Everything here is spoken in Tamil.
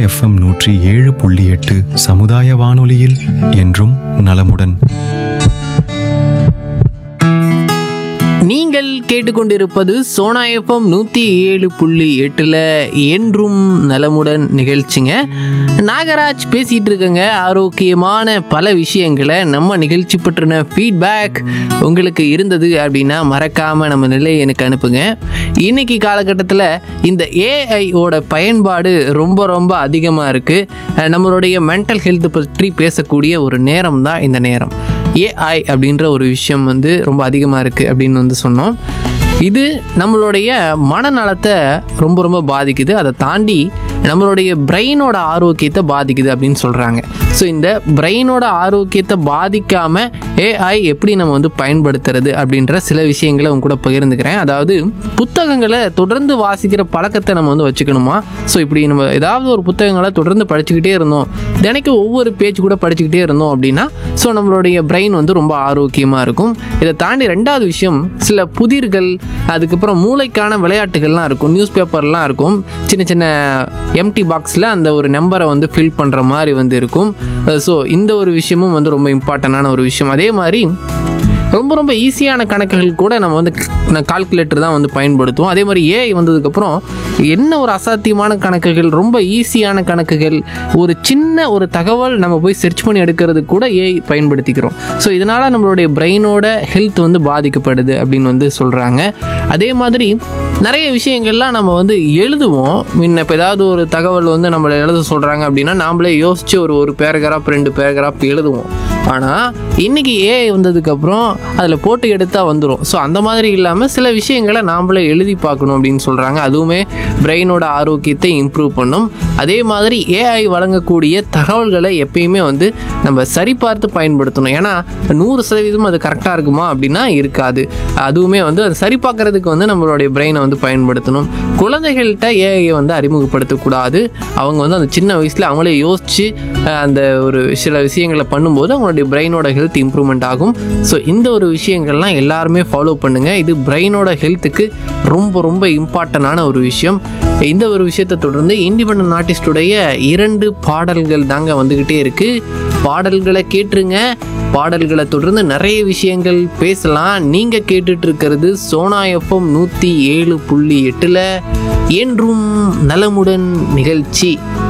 எஃப்எம் நூற்றி ஏழு புள்ளி எட்டு சமுதாய வானொலியில் என்றும் நலமுடன் நீங்கள் கேட்டுக்கொண்டிருப்பது சோனா எஃப்எம் நூற்றி ஏழு புள்ளி எட்டில் என்றும் நலமுடன் நிகழ்ச்சிங்க நாகராஜ் பேசிகிட்டு இருக்கங்க ஆரோக்கியமான பல விஷயங்களை நம்ம நிகழ்ச்சி பற்றின ஃபீட்பேக் உங்களுக்கு இருந்தது அப்படின்னா மறக்காமல் நம்ம நிலையை எனக்கு அனுப்புங்க இன்னைக்கு காலகட்டத்தில் இந்த ஏஐயோட பயன்பாடு ரொம்ப ரொம்ப அதிகமாக இருக்குது நம்மளுடைய மென்டல் ஹெல்த் பற்றி பேசக்கூடிய ஒரு நேரம் தான் இந்த நேரம் ஏஐ அப்படின்ற ஒரு விஷயம் வந்து ரொம்ப அதிகமாக இருக்குது அப்படின்னு வந்து சொன்னோம் இது நம்மளுடைய மனநலத்தை ரொம்ப ரொம்ப பாதிக்குது அதை தாண்டி நம்மளுடைய பிரெயினோட ஆரோக்கியத்தை பாதிக்குது அப்படின்னு சொல்கிறாங்க ஸோ இந்த பிரெயினோட ஆரோக்கியத்தை பாதிக்காமல் ஏஐ எப்படி நம்ம வந்து பயன்படுத்துறது அப்படின்ற சில விஷயங்களை உங்க கூட பகிர்ந்துக்கிறேன் அதாவது புத்தகங்களை தொடர்ந்து வாசிக்கிற பழக்கத்தை நம்ம வந்து வச்சுக்கணுமா ஸோ இப்படி நம்ம ஏதாவது ஒரு புத்தகங்களை தொடர்ந்து படிச்சுக்கிட்டே இருந்தோம் தினைக்கும் ஒவ்வொரு பேஜ் கூட படிச்சுக்கிட்டே இருந்தோம் அப்படின்னா ஸோ நம்மளுடைய பிரெயின் வந்து ரொம்ப ஆரோக்கியமாக இருக்கும் இதை தாண்டி ரெண்டாவது விஷயம் சில புதிர்கள் அதுக்கப்புறம் மூளைக்கான விளையாட்டுகள்லாம் இருக்கும் நியூஸ் பேப்பர்லாம் இருக்கும் சின்ன சின்ன எம்டி பாக்ஸில் அந்த ஒரு நம்பரை வந்து ஃபில் பண்ணுற மாதிரி வந்து இருக்கும் ஸோ இந்த ஒரு விஷயமும் வந்து ரொம்ப இம்பார்ட்டண்டான ஒரு விஷயம் அதே மாதிரி ரொம்ப ரொம்ப ஈஸியான கணக்குகள் கூட நம்ம வந்து கால்குலேட்டர் தான் வந்து பயன்படுத்துவோம் அதே மாதிரி ஏஐ வந்ததுக்கப்புறம் என்ன ஒரு அசாத்தியமான கணக்குகள் ரொம்ப ஈஸியான கணக்குகள் ஒரு சின்ன ஒரு தகவல் நம்ம போய் சர்ச் பண்ணி எடுக்கிறது கூட ஏஐ பயன்படுத்திக்கிறோம் ஸோ இதனால் நம்மளுடைய பிரெயினோட ஹெல்த் வந்து பாதிக்கப்படுது அப்படின்னு வந்து சொல்கிறாங்க அதே மாதிரி நிறைய விஷயங்கள்லாம் நம்ம வந்து எழுதுவோம் முன்ன இப்போ ஏதாவது ஒரு தகவல் வந்து நம்மளை எழுத சொல்கிறாங்க அப்படின்னா நாமளே யோசித்து ஒரு ஒரு பேராகிராஃப் ரெண்டு பேராகிராஃப் எழுதுவோம் ஆனால் இன்னைக்கு ஏஐ வந்ததுக்கப்புறம் அதில் போட்டு எடுத்தால் வந்துடும் ஸோ அந்த மாதிரி இல்லாமல் சில விஷயங்களை நாமளே எழுதி பார்க்கணும் அப்படின்னு சொல்கிறாங்க அதுவுமே பிரெயினோட ஆரோக்கியத்தை இம்ப்ரூவ் பண்ணும் அதே மாதிரி ஏஐ வழங்கக்கூடிய தகவல்களை எப்பயுமே வந்து நம்ம சரிபார்த்து பயன்படுத்தணும் ஏன்னா நூறு சதவீதம் அது கரெக்டாக இருக்குமா அப்படின்னா இருக்காது அதுவுமே வந்து அது சரி பார்க்கறதுக்கு வந்து நம்மளுடைய பிரெயினை வந்து பயன்படுத்தணும் குழந்தைகள்கிட்ட ஏஐ வந்து அறிமுகப்படுத்தக்கூடாது அவங்க வந்து அந்த சின்ன வயசில் அவங்களே யோசித்து அந்த ஒரு சில விஷயங்களை பண்ணும்போது அவங்களுடைய பிரெயினோட ஹெல்த் இம்ப்ரூவ்மெண்ட் ஆகும் ஸோ இந்த ஒரு விஷயங்கள்லாம் எல்லாருமே ஃபாலோ பண்ணுங்கள் இது பிரெயினோட ஹெல்த்துக்கு ரொம்ப ரொம்ப இம்பார்ட்டண்டான ஒரு விஷயம் இந்த ஒரு விஷயத்தை தொடர்ந்து இண்டிபெண்ட் ஆர்டிஸ்டுடைய இரண்டு பாடல்கள் தாங்க வந்துக்கிட்டே இருக்குது பாடல்களை கேட்டுருங்க பாடல்களை தொடர்ந்து நிறைய விஷயங்கள் பேசலாம் நீங்கள் கேட்டுட்டு இருக்கிறது சோனா எஃப்எம் நூற்றி ஏழு புள்ளி எட்டில் என்றும் நலமுடன் நிகழ்ச்சி